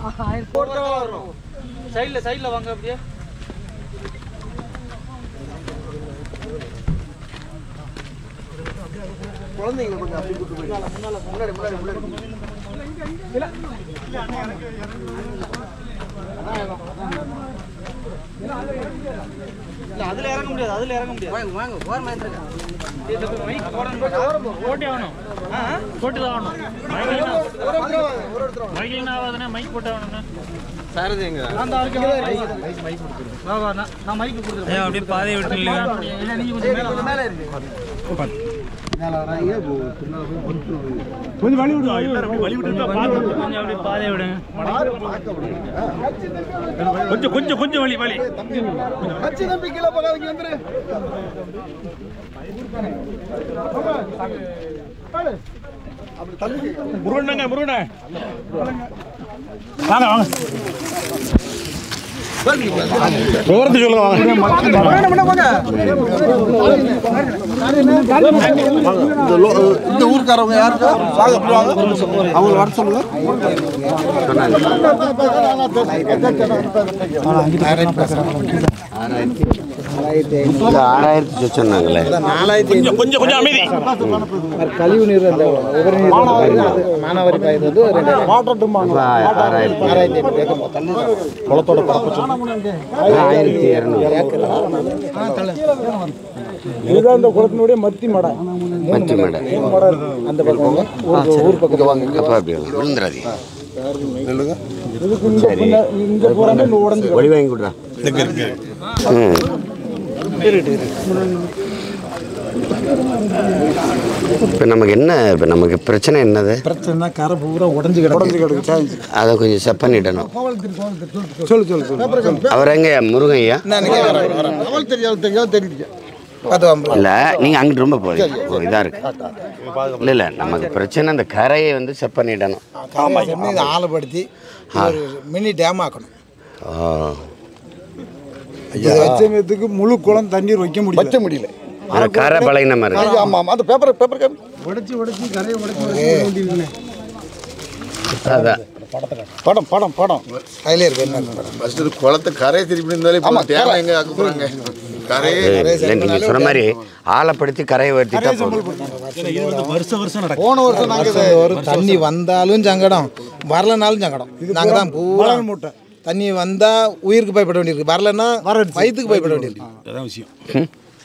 சைடில் சைடில் வாங்க அப்படியே குழந்தைங்க கொஞ்சம் அப்படி கூட்டு போய் முன்னாடி முன்னாடி முன்னாடி இல்லை அதில் இறங்க முடியாது அதில் இறங்க முடியாது வாங்க வாங்க ஓரமாக மைக் போடணும் போட்டி ஆகணும் போட்டி தான் ஆகணும் மைக்கில் ஆகாதுன்னா மைக் போட்டு ஆகணும்ண்ணா அந்த வரைக்கும் வா வா நான் நான் மைக்கு கொடுத்துருக்கேன் அப்படியே பாதையை விட்டு இல்லையா இல்லை நீங்கள் கொஞ்சம் மேலே வாங்க. மேலே இருக்கு கொஞ்சம் வழி விடுங்க வழி விட்டு கொஞ்சம் அப்படியே பாதையை விடுங்க கொஞ்சம் கொஞ்சம் கொஞ்சம் வழி வழி அச்சு தம்பி கீழே போகாதீங்க வந்துரு முருகண்ணங்க முருகண்ண வாங்க வாங்க விவரத்தை சொல்லுங்க வாங்க இந்த லோ- இந்த ஊருக்காரவங்க யாருக்கா வாங்க அப்படி வாங்க அவங்க வர சொல்லுங்க ஆறாயிரத்தி சொன்னாங்களே கொஞ்சம் கொஞ்சம் கொஞ்சம் அமைதி கழிவு நீர் அந்த உபரி நீர் அது மானாவாரி பாயுது வந்து ஒரு ரெண்டாயிரம் ஆறாயிரத்தி ஆறாயிரத்தி ஐநூறு ஏக்கர் மொத்தம். குளத்தோட பரப்பு சொல்லி. ஆயிரத்தி இரநூறு இதுதான் இந்த குளத்தினுடைய மத்தி மடை மச்சி மேடை மூணு மடை இருக்கு. அந்த பக்கம் வாங்க. ஊர் ஊர் பக்கம் வாங்க அப்பா அப்படி விழுந்துடாதீங்க இதுக்கு இந்த பின்ன- இங்க போறாங்க இந்த உடஞ்சு ஒளி வாங்கி கொடுறா ம் இப்போ நமக்கு என்ன இப்போ நமக்கு பிரச்சனை என்னது பிரச்சனை கரை பூரா உடஞ்சு கிடக்கு கிடக்கு அதை கொஞ்சம் செப் பண்ணிடணும் சொல்லு சொல்லு சொல்லு அவர் எங்க முருகன் ஐயா அவள் தெரியாது தெரியாது தெரியுது இல்லை நீங்கள் அங்கிட்டு ரொம்ப போறீங்க ஓ இதாக இருக்கு இல்லை இல்லை நமக்கு பிரச்சனை அந்த கரையை வந்து செப் பண்ணிடணும் இதை ஆழப்படுத்தி இது ஒரு மினி டேம் ஆக்கணும் ஓ இதை வச்சதுக்கு முழு குளம் தண்ணீர் வைக்க முடியல வைக்க முடியல அந்த கரை பழகின மாதிரி இருக்கு. ஆமா ஆமா அந்த பேப்பர் பேப்பர் உடைச்சு உடைச்சு கரையை உடைச்சு அதான் படம் படம் படம் அதிலே இருக்கு என்ன ஃபர்ஸ்ட் குளத்தை கரையை திருப்பி இருந்தாலே ஆமா, தேவை கரை. எங்க ஆக்க போறாங்க கரையே இல்லை நீங்கள் சொன்ன மாதிரி ஆழப்படுத்தி கரையை உயர்த்திட்டா போதும் போன வருஷம் நாங்கள் வரும் தண்ணி வந்தாலும் சங்கடம் வரலனாலும் சங்கடம் நாங்கள் தான் பூரா மூட்டை தண்ணி வந்தா உயிருக்கு பயப்பட வேண்டியிருக்கு வரலன்னா வயிற்றுக்கு பயப்பட வேண்டியிருக்கு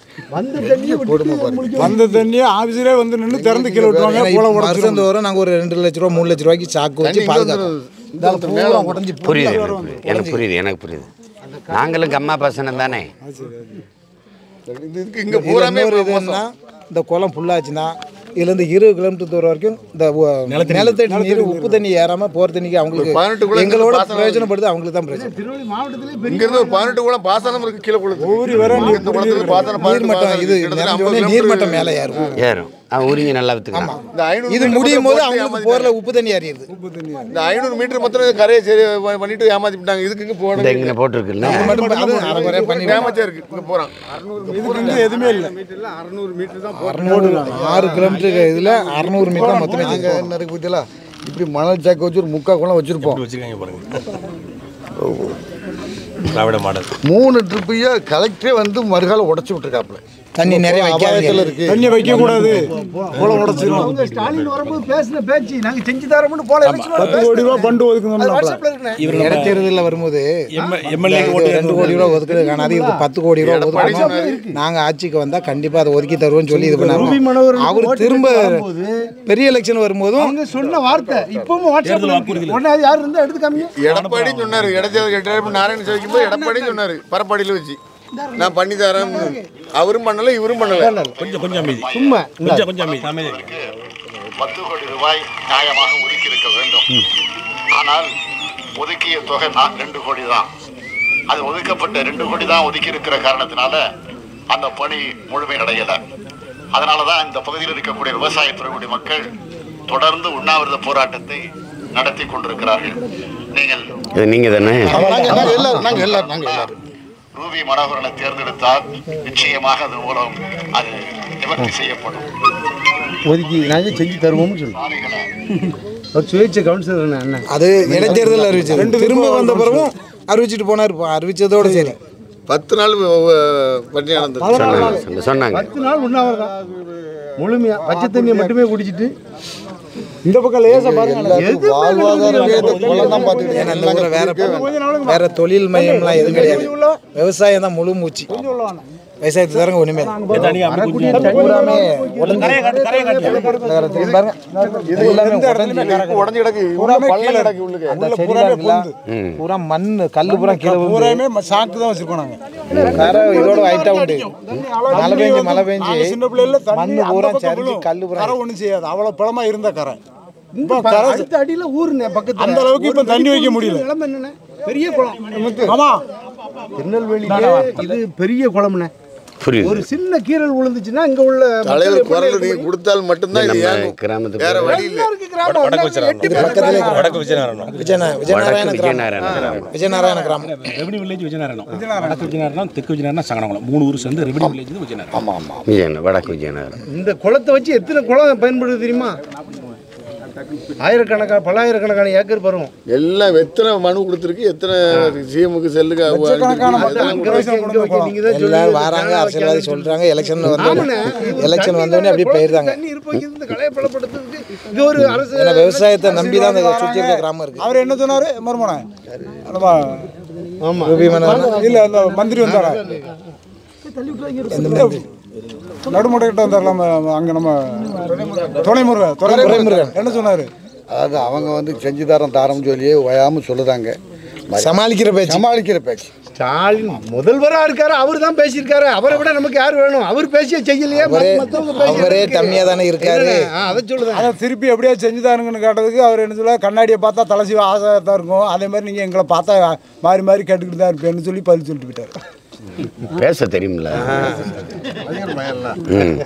வந்த தண்ணியை ஆஃபீஸரே வந்து நின்று திறந்து கீழே விட்டுருவாங்க ஏன்னா போல இப்ப உடச்சிருவாங்க வருஷம் தோறும் நாங்கள் ஒரு ரெண்டு லட்ச ரூபா மூணு லட்ச ரூபாய்க்கு சாக்கு வச்சு பாதுகாப்போம் உடஞ்சி புரியுது எனக்கு புரியுது எனக்கு புரியுது எனக்கு புரியுது நாங்களும் கம்மா பசனம் தானே இதுக்கு இங்க பூராமே இன்னொரு இது என்னன்னா இந்த குளம் ஃபுல்லாச்சுன்னா இதுலேருந்து இருபது கிலோமீட்டர் தூரம் வரைக்கும் இந்த உ- நிலத்தடி நீர் உப்பு தண்ணி ஏறாம போற தண்ணிக்கு பதினெட்டு அவங்களுக்கு குளம் எங்களோட பாசனம் பிரயோஜனப்படுது அவங்களுக்கு தான் பிரச்சனை இங்க இருந்து ஒரு பதினெட்டு கூட பாசனம் இருக்கு கீழே குளத்து ஊறி வர இங்க இந்த குளத்துல பாசனம் நீர் பதினெட்டு மட்டம் பாசனம் இது இருக்கு. கிட்டத்தட்ட நிறைஞ்ச 50 உடனே நீர் கிலோமீட்டர் மட்டம் மேலே ஏறும் ஏறும் ஆ உரிங்க நல்லா வித்துக்கலாம் இந்த ஐநூறு இது மீட்டர் முடியும் போது மட்டும் அவங்களுக்கு ஏமாத்திட்டாங்க. போர்ல உப்பு தண்ணி ஏறிடுது இந்த ஐநூறு மீட்டர் மொத்தம் கரையை சரி பண்ணிட்டு ஏமாத்தி விட்டாங்க இதுக்கு இங்க இந்த போன இங்கே போட்டிருக்குல்ல அது மட்டும் அது அரைக்குறையா பண்ணி ஏமாச்சா இருக்கு இங்க போறான் இதுக்கு இங்க எதுவுமே இல்லை அறுநூறு ஆறு கிலோமீட்டர் இதுல அறுநூறு மீட்டர் மொத்தமே நாங்க என்ன இருக்கு பார்த்தீங்களா இப்படி மணல் சாக்கு வச்சு ஒரு முக்கா குளம் வச்சிருப்போம் திராவிட மாடல் மூணு ட்ரிப்பையே கலெக்டரே வந்து மறுகால உடச்சி விட்டுருக்காப்புல தண்ணி நிறைய அபாயத்துல வைக்காதீங்க இருக்கு தண்ணியை வைக்க கூடாது போல உடச்சிரும் ஸ்டாலின் வரும்போது பேசின பேச்சு நாங்க செஞ்சு தரோம்னு போல பத்து கோடி ரூபாய் ஃபண்டு ஒதுக்கணும் இடத்தேர்தலில் வரும்போது எம்எல்ஏ இது ரெண்டு கோடி ரூபா ஒதுக்குறது காணாது இதுக்கு பத்து கோடி ரூபா ஒதுக்கணும் நாங்க ஆட்சிக்கு வந்தா கண்டிப்பா அதை ஒதுக்கி தருவோம்னு சொல்லி இது பண்ணாங்க அவர் திரும்ப பெரிய எலெக்ஷன் வரும்போதும் சொன்ன வார்த்தை இப்பவும் வாட்ஸ்அப்ல உடனே அது யார் இருந்தா எடுத்து காமிங்க எடப்பாடி சொன்னாரு இடத்துல எடப்பாடி நாராயண சவிக்கும் போது எடப்பாடி சொன்னாரு பரப்பாடியில வச்சு நான் பண்ணி தரேன் அவரும் பண்ணல இவரும் பண்ணல கொஞ்சம் கொஞ்சம் அமைதி சும்மா கொஞ்சம் கொஞ்சம் அமைதி அமைதி பத்து கோடி ரூபாய் நியாயமாக ஒதுக்கி இருக்க வேண்டும் ஆனால் ஒதுக்கிய தொகை நான் ரெண்டு கோடி தான் அது ஒதுக்கப்பட்ட ரெண்டு கோடி தான் ஒதுக்கி இருக்கிற காரணத்தினால அந்த பணி முழுமையடையல அதனால தான் இந்த பகுதியில் இருக்கக்கூடிய விவசாயத்துறையுடைய மக்கள் தொடர்ந்து உண்ணாவிரத போராட்டத்தை நடத்தி கொண்டிருக்கிறார்கள் நீங்கள் இது நீங்கள் தானே நாங்க நாங்க எல்லாரும் நாங்க எல்லாரும் நாங்க எல்லாரும் ரூபி மனோகரனை தேர்ந்தெடுத்தால் நிச்சயமாக அதன் மூலம் அது நிவர்த்தி செய்யப்படும் ஒதுக்கி நாங்க செஞ்சு தருவோம்னு சொல்லி சாலைகளை சுயேட்சை கவுன்சிலர் அண்ணன் அது இடைத்தேர்தல் அறிவிச்சது திரும்ப வந்த பிறகும் அறிவிச்சிட்டு போனார் இப்போ அறிவிச்சதோட சரி பத்து நாள் பட்டினி நடந்தது சொன்னாங்க சொன்னாங்க பத்து நாள் உண்ணாவிரதம் முழுமையா பச்சை தண்ணியை மட்டுமே குடிச்சிட்டு இந்த பக்கம் லேசா பாருங்க வாழ்வாதாரமே இந்த குளம் தான் பார்த்துக்கிட்டு ஏன்னா இந்த ஊரில் வேற வேற தொழில் மையம்லாம் எதுவும் கிடையாது விவசாயம் தான் முழு மூச்சு விவசாயத்தை தரங்க ஒண்ணுமே இல்லை. பூராமே உடஞ்சி இது பாருங்க இது எல்லாமே உடஞ்சி உடஞ்சி கிடக்கு உள்ள பள்ளம் கிடக்கு உள்ளுக்கு அந்த செடிலாம் இருக்குல்ல, பூரா மண் கல்லு பூரா கீழே விழுந்து பூராமே சாக்கு தான் வச்சிருக்கோம் நாங்க கரை இதோட ஹைட்டா உண்டு மழை பெஞ்சு மழை பெஞ்சு நாங்க சின்ன பிள்ளைல தண்ணி மண்ணு அந்த பூரா பக்கம் சரிஞ்சு விழும். கல்லு பூரா கரை ஒண்ணும் செய்யாது அவ்வளவு பழமா இருந்த கரை இப்ப கரை அடியில ஊருங்க பக்கத்துல அந்த அளவுக்கு இப்ப தண்ணி வைக்க முடியல நிலைமை என்னண்ணே பெரிய குளம் ஆமா திருநெல்வேலியிலே இது பெரிய குளம்ண்ணே புரியுது ஒரு சின்ன கீரல் விழுந்துச்சுன்னா இங்க உள்ள மக்கள் தலைவர் எப்படி குரல் நீங்க கொடுத்தால் மட்டும்தான் இது நம்ம இயங்கும் கிராமத்துக்கு வேற வழி இல்லை இருக்கு கிராமம் இது பக்கத்துல வடக்கு விஜயநகரம் விஜயநா விஜயநாராயண வடக்கு கிராமம் விஜயநாராயணம் விஜயநாராயண கிராமம் ரெவன்யூ வில்லேஜ் விஜயநகரம் வடக்கு விஜயநகரம் தெற்கு விஜயநகரம் சங்கடங்குளம் மூணு ஊர் சேர்ந்து ரெவன்யூ வில்லேஜ் விஜயநகரம் ஆமா ஆமா விஜயநகரம் வடக்கு விஜயநகரம் இந்த குளத்தை வச்சு எத்தனை குளம் பயன்படுது தெரியுமா ஆயிரக்கணக்கான பல்லாயிரக்கணக்கான ஏக்கர் பருவம் எல்லாம் எத்தனை மனு கொடுத்துருக்கு எத்தனை சிஎம்க்கு செல்லுக்கு அதெல்லாம் கொடுத்து- நீங்க தான் எல்லாரும் வராங்க அரசியல்வாதி சொல்றாங்க எலெக்ஷன் வந்து எலெக்ஷன் வந்தோடனே அப்படியே போயிருந்தாங்க தண்ணி இருப்பது இந்த கலையை பலப்படுத்துறதுக்கு இது ஒரு அரசு ஏன்னா விவசாயத்தை நம்பி தான் அந்த சுற்றி இருக்க கிராமம் இருக்கு அவர் என்ன சொன்னாரு மருமனை நம்ம ரூபி மன்னன் இல்ல அந்த மந்திரி வந்தாரா எந்த மாதிரி நடுமுறை கிட்ட வந்தார்ல நம்ம அங்க நம்ம துணைமுருகன் துணைமுருகன் என்ன சொன்னாரு அதாவது அவங்க வந்து செஞ்சு தரம் தாரம்னு சொல்லி ஓயாமல் சொல்லுதாங்க சமாளிக்கிற பேச்சு சமாளிக்கிற பேச்சு ஸ்டாலின் முதல்வரா இருக்காரு அவர் தான் பேசியிருக்காரு அவரை விட நமக்கு யார் வேணும் அவர் பேசிய செய்யலையே அவரே மத்தவங்க பேசி- அவரே டம்மியா தானே இருக்காரு ஆ, அதை சொல்லுதான் அதை திருப்பி எப்படியா செஞ்சுதானுங்கன்னு கேட்டதுக்கு அவர் என்ன சொல்ல கண்ணாடியை பார்த்தா தலைசி ஆசை தான் இருக்கும் அதே மாதிரி நீங்கள் எங்களை பார்த்தா மாறி மாறி கேட்டுக்கிட்டு தான் இருப்பேன்னு சொல்லி பதில் சொல்லிட்டு போயிட்டார் பேச தெரியுமில்ல ம்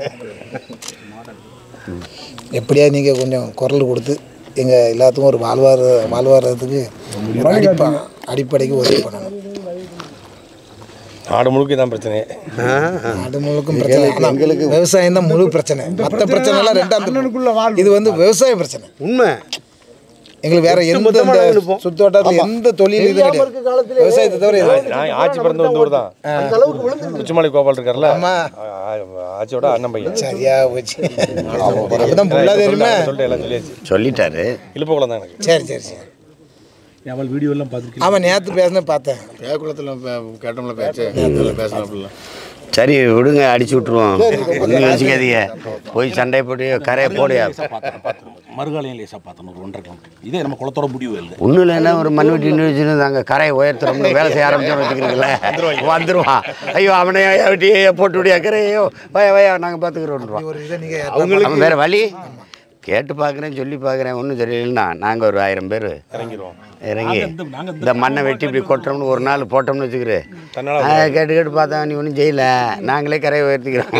எப்படியா நீங்க கொஞ்சம் குரல் கொடுத்து எங்க எல்லாத்துக்கும் ஒரு வாழ்வார வாழ்வாரத்துக்கு ஒரு அடிப்பா அடிப்படைக்கு உதவி பண்ணணும் நாடு முழுக்க தான் பிரச்சனை நாடு முழுக்கும் பிரச்சனை ஆனா விவசாயம் தான் முழு பிரச்சனை மற்ற பிரச்சனை எல்லாம் ரெண்டாம் இது வந்து விவசாய பிரச்சனை உண்மை எங்களுக்கு வேற எந்த மொத்தமா இந்த நாங்க நிப்போம். சுத்து வட்டாரத்துல எந்த தொழில் இது கிடையாது விவசாயத்தை தவிர எதுவும் நான் ஆட்சி பிறந்த வந்து ஊர் தான் உச்சிமலை கோபால் இருக்கார்ல ஆமா. ஆ- ஆட்சியோட அண்ணன் பையன் சரியா போச்சு அப்பதான் புள்ளா தெரியுமா சொல்லிட்டு எல்லாம் சொல்லியாச்சு சொல்லிட்டாரு இழுப்பகுளம் தான் எனக்கு சரி சரி சரி அவள் வீடியோ எல்லாம் பார்த்துருக்கேன் ஆமா நேத்து பேசுனேன் பார்த்தேன் பேக்குளத்தில் கேட்டோம்ல பேச்சு பேசலாம் சரி விடுங்க அடிச்சு விட்ருவோம் ஒன்றும் யோசிக்காதீங்க போய் சண்டை போட்டு கரையை போடியா மறுகாலையும் லேசாக பார்த்தோம் ஒரு ஒன்றரை கிலோமீட்டர் இதே நம்ம குளத்தோட முடிவு இல்லை ஒன்றும் இல்லைன்னா ஒரு மண்வெட்டி வச்சுன்னு நாங்கள் கரையை உயர்த்துறோம்னு வேலை செய்ய ஆரம்பிச்சோம்னு வச்சுக்கிறீங்களே வந்துருவான் ஐயோ அவனை வெட்டி போட்டு விடியா கரையோ வய வயா நாங்கள் பார்த்துக்குறோன்றான் ஒரு இதை நீங்க அவன் வேறு வழி கேட்டு பார்க்குறேன் சொல்லி பார்க்குறேன் ஒன்றும் தெரியலன்னா நாங்கள் ஒரு ஆயிரம் பேர் இறங்கிடுவோம் இறங்கி நாங்க இந்த- நாங்க இந்த- இந்த மண்ணை வெட்டி இப்படி கொட்டுறோம்னு ஒரு நாள் போட்டோம்னு வச்சுக்கிரு தன்னால ஆ, கேட்டு கேட்டு பார்த்தா நீ ஒன்றும் செய்யல நாங்களே கரையை உயர்த்திக்கிறோம்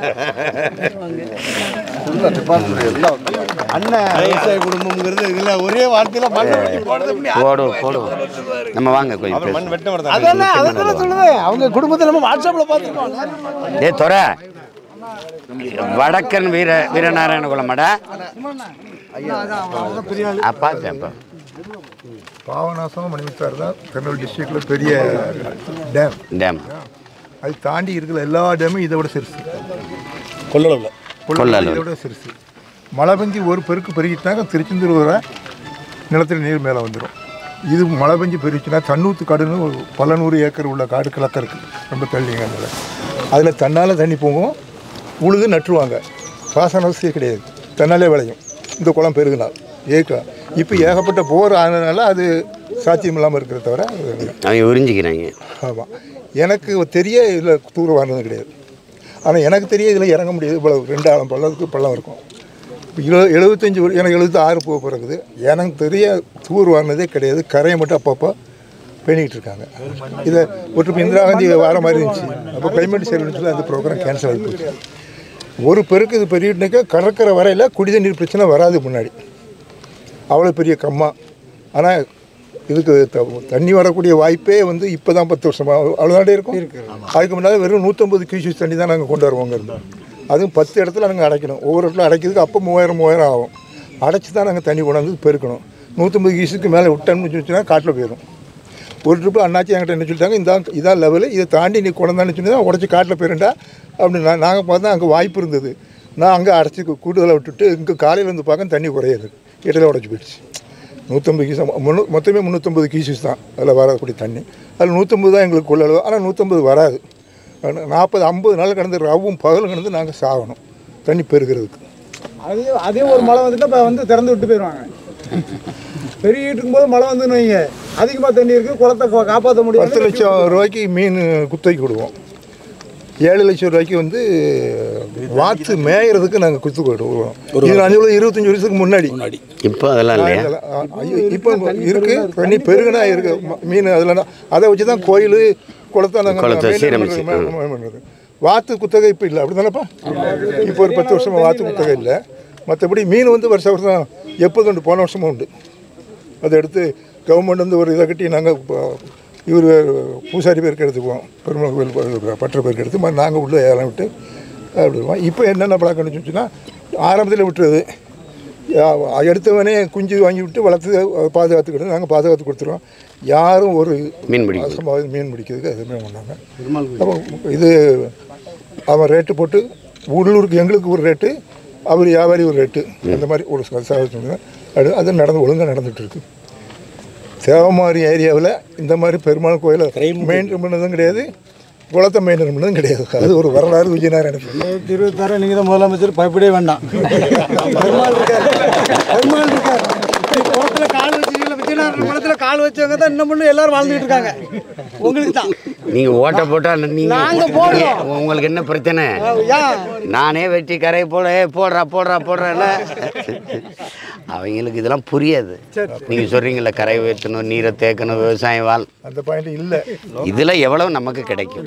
அண்ணன் விவசாய குடும்பம்ங்கிறது இதில் ஒரே வார்த்தையில் போடுவோம் போடுவோம் நம்ம வாங்க கொஞ்சம் அப்புறம் மண் பேசுவோம். வெட்ட வரதான் அதான் அதான் சொல்லுவேன் அவங்க குடும்பத்தை நம்ம வாட்ஸ்அப்ல பார்த்துருக்கோம் ஏ துறை வடக்கன் வீர வீரநாராயண குலமாடா பார்த்தேன் இப்போ பாவநாசம் மணிமுத்தார் தான் திருநெல்வேலி டிஸ்ட்ரிக்டில் பெரிய டேம் டேம் அது தாண்டி இருக்கிற எல்லா டேமும் இதை விட சிறுசு கொள்ளளவில் கொள்ளளவு இதை விட சிறுசு மழை பெஞ்சு ஒரு பெருக்கு பெருகிட்டாங்க திருச்செந்தூர் வர நிலத்தில் நீர் மேலே வந்துடும் இது மழை பெஞ்சு பெருச்சுன்னா தண்ணூத்து காடுன்னு ஒரு பல நூறு ஏக்கர் உள்ள காடு கிழக்க இருக்குது ரொம்ப தள்ளிங்க அதில் அதில் தன்னால் தண்ணி போகும் உழுது நட்டுருவாங்க பாசன வசதியே கிடையாது தன்னாலே விளையும் இந்த குளம் பெருகுனால் ஏற்கலாம் இப்போ ஏகப்பட்ட போர் ஆனதுனால அது சாத்தியம் இல்லாமல் இருக்கிறத தவிர அது இல்லை. அவங்க உறிஞ்சிக்கிறாங்க ஆமாம் எனக்கு தெரிய இதில் தூரம் வாங்கினது கிடையாது ஆனால் எனக்கு தெரிய இதில் இறங்க முடியாது இவ்வளவு ரெண்டு ஆழம் பள்ளத்துக்கு பள்ளம் இருக்கும் எழு எழுபத்தஞ்சி வரு- எனக்கு எழுபத்தி ஆறு போக பிறகுது எனக்கு தெரிய தூர் வாங்கினதே கிடையாது கரையை மட்டும் அப்பப்போ பண்ணிக்கிட்டு இருக்காங்க இதை ஒற்று இந்திரா காந்தி வர மாதிரி இருந்துச்சு அப்போ கிளைமேட் சரின்னு சொல்லி அந்த ப்ரோக்ராம் கேன்சல் ஆகி போச்சு ஒரு பெருக்கு இது பெரியட்டுனாக்கா கடற்கரை வரையில் குடிதண்ணீர் பிரச்சனை வராது முன்னாடி அவ்வளோ பெரிய கம்மா ஆனால் இதுக்கு த- தண்ணி வரக்கூடிய வாய்ப்பே வந்து இப்போ தான் பத்து வருஷமா அவ்வளோதாண்டே இருக்கும் அதுக்கு முன்னாடி வெறும் நூற்றம்பது கியூசிஸ் தண்ணி தான் நாங்கள் கொண்டு வருவோங்க இருந்தோம் அதுவும் பத்து இடத்துல நாங்கள் அடைக்கணும் ஒவ்வொரு இடத்துல அடைக்கிறதுக்கு அப்போ மூவாயிரம் மூவாயிரம் ஆகும் அடைச்சி தான் நாங்கள் தண்ணி கொண்டாந்து பெருக்கணும் நூற்றம்பது கீஸுக்கு மேலே விட்டோம்னு சொல்லிச்சுன்னா காட்டில் போயிடும் ஒரு ட்ரிப்பு அண்ணாச்சி என்கிட்ட என்ன சொல்லிட்டாங்க இதான் இதான் லெவலு இதை தாண்டி நீ கொண்டாந்து சொல்லி தான் உடச்சி காட்டில் போயிருண்டா அப்படின்னு நான் நாங்கள் பார்த்தா அங்கே வாய்ப்பு இருந்தது நான் அங்கே அடைச்சி கூடுதலாக விட்டுட்டு இங்கே காலையில் வந்து பார்க்க தண்ணி குறையாது இடையில உடச்சி போயிடுச்சு நூற்றம்பது கீஸ் முன்னூ மொத்தமே முந்நூற்றம்பது கீசஸ் தான் அதில் வரக்கூடிய தண்ணி அதில் நூற்றம்பது தான் எங்களுக்கு கொள்ளளவு ஆனால் நூற்றம்பது வராது நாற்பது ஐம்பது நாள் கடந்து ரவும் பகலும் கடந்து நாங்கள் சாகணும் தண்ணி பெருகிறதுக்கு அதே அதே ஒரு மழை வந்துட்டு இப்போ வந்து திறந்து விட்டு போயிடுவாங்க பெருகிட்டு இருக்கும்போது மழை வந்துன்னு வைங்க அதிகமாக தண்ணி இருக்குது குளத்தை கா- காப்பாற்ற பத்து முடியாது லட்சம் ரூபாய்க்கு மீன் குத்தகைக்கு விடுவோம் ஏழு லட்சம் ரூபாய்க்கு வந்து வாத்து மேயறதுக்கு நாங்கள் குத்து விடுவோம் இது அஞ்சு இருபத்தஞ்சி வருஷத்துக்கு முன்னாடி இப்போ அதெல்லாம் இல்லையா ஐயோ, இப்போ இருக்கு தண்ணி பெருகுனா இருக்கு ம- மீன் அதில் அதை வச்சு தான் கோயில் குளத்தை நாங்கள் குளத்தை maintain சீரமைச்சு, பண்றது, ma- ma- பண்றது. வாத்து குத்தகை இப்போ இல்லை அப்படி தானேப்பா இப்போ ஒரு பத்து வருஷமா வாத்து குத்தகை இல்லை மற்றபடி மீன் வந்து வருஷ வருஷம் எப்போதும் உண்டு போன வருஷமும் உண்டு அதை எடுத்து கவர்மெண்ட் வந்து ஒரு இதை கட்டி நாங்கள் இவர் பூசாரி பேருக்கு எடுத்துக்குவோம் பெருமாள் கோயில் ப- பற்ற பேருக்கு எடுத்து மறு நாங்கள் உள்ளே ஏலம் விட்டு அப்படி விடுவோம் இப்போ என்னென்ன பழக்கம்னு சொன்னால் ஆரம்பத்தில் விட்டுறது யா- எடுத்தவனே குஞ்சு வாங்கி விட்டு வளர்த்து அதை பாதுகாத்துக்கிட்டு நாங்கள் பாதுகாத்து கொடுத்துருவோம் யாரும் ஒரு மீன் பிடிக்கிறது. அசம்பாவிதம் மீன் பிடிக்கிறதுக்கு எதுவுமே பண்ணாங்க அப்போ இது அவன் ரேட்டு போட்டு உள்ளூருக்கு எங்களுக்கு ஒரு ரேட்டு அவர் வியாபாரி ஒரு ரேட்டு அந்த மாதிரி ஒரு சாதனை அது அது நடந்து ஒழுங்காக நடந்துட்டு இருக்கு தேவமாரி ஏரியாவில் இந்த மாதிரி பெருமாள் கோயிலை மெயின்டைன் பண்ணதும் கிடையாது குளத்தை மெயின்டைன் பண்ணதும் கிடையாது அது ஒரு வரலாறு விஜயநாராயண இருபத்தாறு நீங்கள் தான் முதலமைச்சர் பயப்படவே வேண்டாம் பெருமாள் இருக்கார் பெருமாள் இருக்கார் குளத்துல கால் வச்சுக்கல விஜயநாதன் குளத்துல கால் வச்சவங்க தான் இன்னும் பண்ணு எல்லாரும் வாழ்ந்துட்டு இருக்காங்க உங்களுக்கு தான் நீங்க ஓட்ட போட்டா நீங்க நாங்க போடுறோம். உங்களுக்கு என்ன பிரச்சனை ஏன் நானே வெட்டி கரை போட ஏய், போடுறா போடுறா போடுறேன்ல அவங்களுக்கு இதெல்லாம் புரியாது நீங்க சொல்றீங்கல்ல கரை உயர்த்தணும் நீரை தேக்கணும் விவசாயம் வாழ் அந்த பாயிண்ட் இல்லை இதுல எவ்வளவு நமக்கு கிடைக்கும்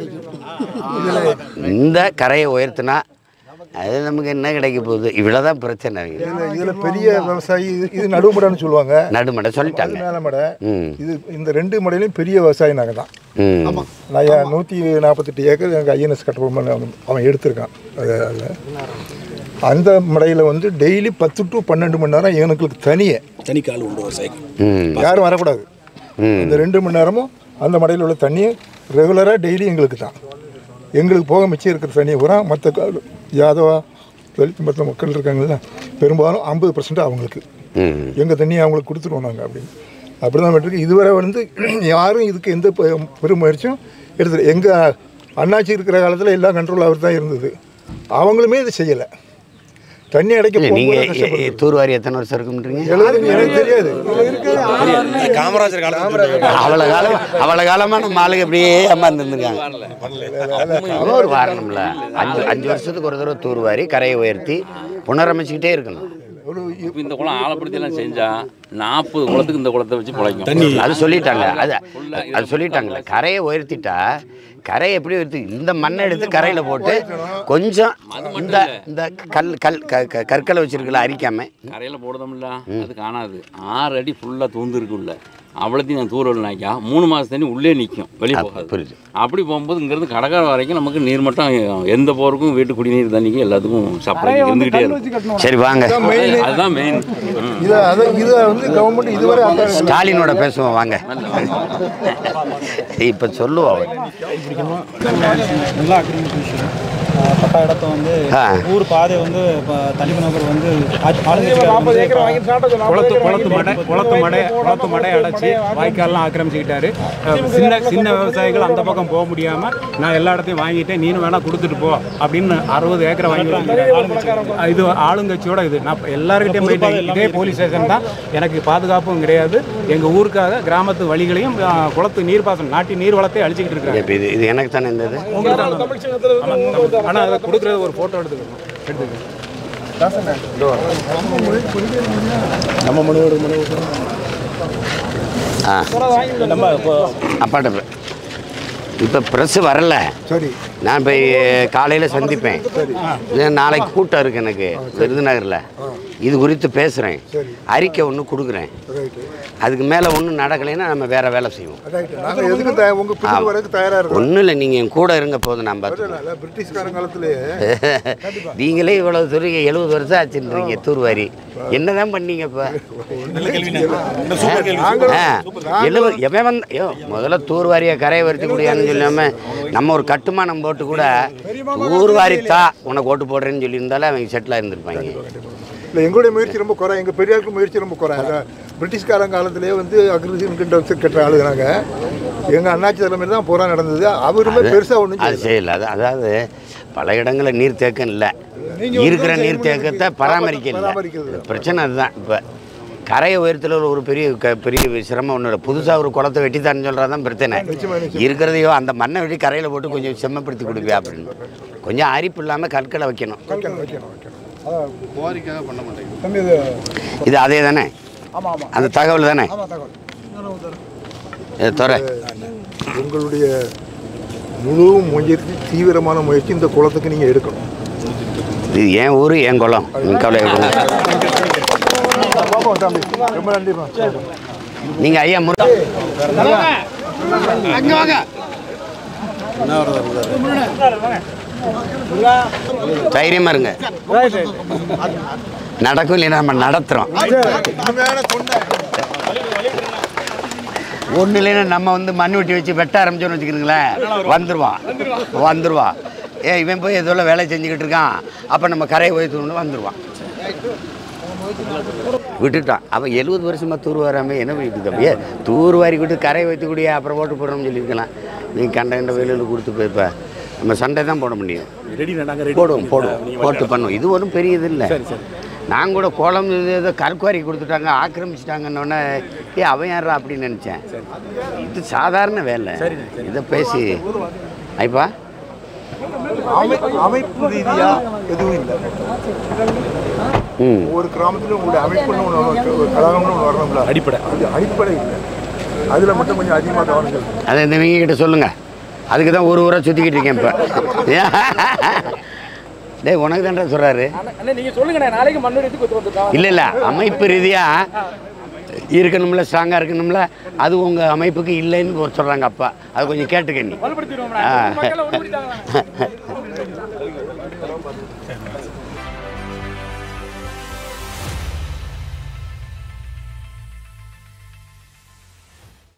இந்த கரையை உயர்த்தினா அது நமக்கு என்ன கிடைக்க போகுது இவ்வளவுதான் பிரச்சனை இதில் இதில் பெரிய விவசாயி இது இது நடுமடைன்னு சொல்லுவாங்க நடுமடை சொல்லிட்டாங்க மேல மடை ம் இது இந்த ரெண்டு மடையிலையும் பெரிய விவசாயி நாங்கள் தான் ம் நான் ஏன் நூற்றி நாற்பத்தெட்டு ஏக்கர் எங்கள் ஐஎன்எஸ் கட்டபொம்மன் அவன் அவன் எடுத்திருக்கான் அது அதில் அந்த மடையில் வந்து டெய்லி பத்து டு பன்னெண்டு மணி நேரம் எங்களுக்கு தனியே தனி கால் உண்டு விவசாயிக்கு ம் யாரும் வரக்கூடாது ம் இந்த ரெண்டு மணி நேரமும் அந்த மடையில் உள்ள தண்ணியை ரெகுலராக டெய்லி எங்களுக்கு தான் எங்களுக்கு போக மிச்சம் இருக்கிற தண்ணியை பூரா மற்ற யாதவா தலித் மற்ற மக்கள் இருக்காங்கல்ல பெரும்பாலும் ஐம்பது பர்சன்ட் அவங்களுக்கு ம் எங்கள் தண்ணியை அவங்களுக்கு கொடுத்துருவோம் நாங்கள் அப்படின்னு அப்படி தான் இருக்கு இதுவரை வந்து யாரும் இதுக்கு எந்த பெ- பெரும் முயற்சியும் எடுத்து எங்கள் அண்ணாச்சி இருக்கிற காலத்தில் எல்லா கண்ட்ரோல் அவர் தான் இருந்தது அவங்களுமே இது செய்யலை தண்ணி அடைக்க இல்ல, நீங்க போகும்போது எ- கஷ்டப்பட்டு எ- தூர்வாரி எத்தனை வருஷம் இருக்குன்றீங்க எழுபது எனக்கு தெரியாது காமராஜர் காலத்தில் அவ்வளோ காலம் அவ்வளோ காலமாக நம்ம ஆளுங்க அப்படியே அம்மாந்து இருந்திருக்காங்க அவன் ஒரு வாரணும்ல அஞ்சு அஞ்சு வருஷத்துக்கு ஒரு தடவை தூர்வாரி கரையை உயர்த்தி புனரமைச்சிக்கிட்டே இருக்கணும் இப்ப இந்த குளம் ஆழப்படுத்தியெல்லாம் செஞ்சா நாற்பது குளத்துக்கு இந்த குளத்தை வச்சு பிழைக்கும் அது சொல்லிட்டாங்க அது அது சொல்லிட்டாங்கல்ல கரையை உயர்த்திட்டா கரையை எப்படி உயர்த்தி இந்த மண்ணை எடுத்து கரையில் போட்டு கொஞ்சம் இந்த இந்த கல் கல் க க- கற்களை வச்சிருக்கல அரிக்காம கரையில் போடுதோம்ல அது காணாது ஆறு அடி ஃபுல்லாக தூந்து இருக்குல்ல அவ்வளோத்தையும் நான் தூர நாய்க்கா மூணு மாதம் தண்ணி உள்ளே நிற்கும் வெளியே போகாது புரியுது அப்படி போகும்போது இங்கேருந்து கடற்கரை வரைக்கும் நமக்கு நீர்மட்டம் எந்த போருக்கும் வீட்டு குடிநீர் தண்ணிக்கும் எல்லாத்துக்கும் சப்ளை இருந்துகிட்டே இருக்கும் சரி வாங்க அதுதான் மெயின் இதை அதை இதை வந்து கவர்மெண்ட் இதுவரை அந்த ஸ்டாலினோட பேசுவோம் வாங்க இப்போ சொல்லுவோம் அவர் நல்லா அக்ரிமெண்ட் விஷயம் பட்டா இடத்த வந்து ஆ. ஊர் பாதை வந்து இப்போ தனிப்பு நபர் வந்து ஆட்சி- ஆளுங்கட்சிக்காரர் வந்து குளத்து குளத்து மடை குளத்து மடை குளத்து மடை அடைச்சி வாய்க்கால்லாம் ஆக்கிரமிச்சுக்கிட்டாரு அஹ் சின்ன சின்ன விவசாயிகள் அந்த பக்கம் போக முடியாம நான் எல்லா இடத்தையும் வாங்கிட்டேன் நீனும் வேணா கொடுத்துட்டு போ அப்படின்னு அறுபது ஏக்கரை வாங்கி வச்சிருக்காரு. இது ஆளுங்கட்சியோட இது நான் எல்லாருக்கிட்டையும் போயிட்டேன் இதே போலீஸ் ஸ்டேஷன் தான் எனக்கு பாதுகாப்பும் கிடையாது எங்க ஊருக்காக கிராமத்து வழிகளையும் அஹ், குளத்து நீர்ப்பாசனம் நாட்டி நீர் வளத்தை அழிச்சுக்கிட்டு இருக்காங்க இப்போ இது இது எனக்கு தானே இருந்தது ஆனால் அதை கொடுக்குறது ஒரு ஃபோட்டோ எடுத்துக்கணும் எடுத்துக்கணும் நம்ம மனுவோட மனு ஆ நம்ம இப்போ அப்பாட்ட பே- இப்போ ப்ரெஸ் வரல சரி நான் போய் காலையில் சந்திப்பேன் இது நாளைக்கு கூட்டம் இருக்கு எனக்கு விருதுநகரில் இது குறித்து பேசுகிறேன் அறிக்கை ஒன்று கொடுக்குறேன் அதுக்கு மேலே ஒன்றும் நடக்கலைன்னா நம்ம வேற வேலை செய்வோம் ரைட்டு நாங்கள் எதுக்கு தயா உங்கள் பிடிக்க வரதுக்கு தயாராக இருக்கோம் ஒன்றும் இல்லை நீங்கள் என் கூட இருங்க போதும் நான் பார்த்து இல்ல, பிரிட்டிஷ்காரன் காலத்திலேயே நீங்களே இவ்வளவு தூரம் எழுபது வருஷம் ஆச்சுன்றீங்க தூர்வாரி என்னதான் பண்ணீங்க இப்போ நல்ல கேள்விண்ணே. இந்த சூப்பர் கேள்வி, சூப்பர். ஆ, எழுபது எவன் வந்து ஐயோ முதல்ல தூர்வாரியை கரையை வருத்தி குடியான்னு சொல்லாம நம்ம ஒரு கட்டுமானம் போட்டு கூட தூர்வாரித்தா உனக்கு ஓட்டு போடுறேன்னு சொல்லியிருந்தாலே அவங்க செட்டில் இருந்திருப்பாங்க இல்லை எங்களுடைய முயற்சி ரொம்ப குறை எங்கள் பெரியாருக்கு முயற்சி ரொம்ப குறை அதான் பிரிட்டிஷ்காரன் காலத்திலே வந்து அக்ரிசின் கிட்ட வச்சு கட்டுற ஆளுங்க எங்கள் அண்ணாச்சி தலைமையில் தான் புறா நடந்தது அவருமே அது- பெருசாக ஒன்றும் அது செய்யல அது அதாவது பல இடங்களில் நீர்த்தேக்கம் இல்லை இருக்கிற நீர்த்தேக்கத்தை பராமரிக்க இல்லை பராமரிக்கிறது பிரச்சனை அதுதான் இப்போ கரையை உயரத்தில் ஒரு பெரிய க பெரிய சிரமம் ஒன்றும் இல்லை புதுசாக ஒரு குளத்தை வெட்டி தரேன்னு சொல்கிறது தான் பிரச்சனை இருக்கிறதையோ அந்த மண்ணை வெட்டி கரையில் போட்டு கொஞ்சம் செம்மப்படுத்தி கொடுப்பியா அப்படின்னு கொஞ்சம் அரிப்பு இல்லாமல் கற்களை வைக்கணும் வைக்கணும் வைக்கணும் வைக்கணும் குவாரிக்காக பண்ண மாட்டேங்குது தம்பி இது இது அதே தானே ஆமாம் ஆமாம் அந்த தகவல் தானே ஆமாம் தகவல் இது துறை உங்களுடைய முழு முயற்சி தீவிரமான முயற்சி இந்த குளத்துக்கு நீங்கள் எடுக்கணும் இது என் ஊர் என் குளம் நீ கவலை பார்ப்போம் தம்பி ரொம்ப நன்றிப்பா நீங்கள் ஐயா முரு அங்கே வாங்க தைரியமாக இருங்க நடக்கும் இல்லைன்னா நம்ம நடத்துகிறோம் ஒன்றும் இல்லைன்னா நம்ம வந்து மண் வெட்டி வச்சு வெட்ட ஆரம்பிச்சோன்னு வச்சுக்கிறீங்களேன் வந்துடுவான் வந்துடுவான் ஏ இவன் போய் ஏதோ வேலை செஞ்சுக்கிட்டு இருக்கான் அப்போ நம்ம கரையை உயர்த்தணும்னு வந்துடுவான் விட்டுட்டான் அவன் எழுபது வருஷமாக தூர் வராமல் என்ன பண்ணிட்டு தம்பியே தூர் வாரி விட்டு கரை வைத்து கூடிய அப்புறம் ஓட்டு போடுறோம்னு சொல்லியிருக்கலாம் நீ கண்ட கண்ட வெளியில் கொடுத்து போயிருப்ப நம்ம சண்டை தான் போட முடியும் ரெடி நாங்க ரெடி போடுவோம் போடுவோம் போட்டு பண்ணுவோம் இது ஒன்றும் பெரிய இது இல்லை நான் கூட குளம் இது ஏதோ கல்குவாரி கொடுத்துட்டாங்க ஆக்கிரமிச்சிட்டாங்கன்னொன்னே ஏ அவன் யாரா அப்படின்னு நினச்சேன் இது சாதாரண வேலை இதை பேசி ஐப்பா அமை அமைப்பு ரீதியாக எதுவும் இல்லை ம் ஒவ்வொரு கிராமத்திலும் உங்களுடைய அமைப்புன்னு ஒன்று வரணும், ஒரு கழகம்னு ஒன்று வரணும்ல அடிப்படை அது அடிப்படை இல்லை அதில் மட்டும் கொஞ்சம் அதிகமாக கவனம் செலுத்தணும். அதை இந்த இவங்க கிட்ட சொல்லுங்க அதுக்கு தான் ஒரு ஊராக சுற்றிக்கிட்டு இருக்கேன் இப்போ டேய் உனக்கு தான்டா சொல்கிறாரு அண்ணா நீங்க சொல்லுங்கண்ணே நாளைக்கு மண்ணு எடுத்து கொத்து வந்துட்டோம் இல்லை இல்லை அமைப்பு ரீதியாக இருக்கணும்ல ஸ்ட்ராங்காக இருக்கணும்ல அது உங்கள் அமைப்புக்கு இல்லைன்னு சொல்கிறாங்க அப்பா அது கொஞ்சம் கேட்டுக்க நீ வலுப்படுத்திடுவோம்ண்ணா ஆ. மக்கள் வலுப்படுத்திட்டாங்களா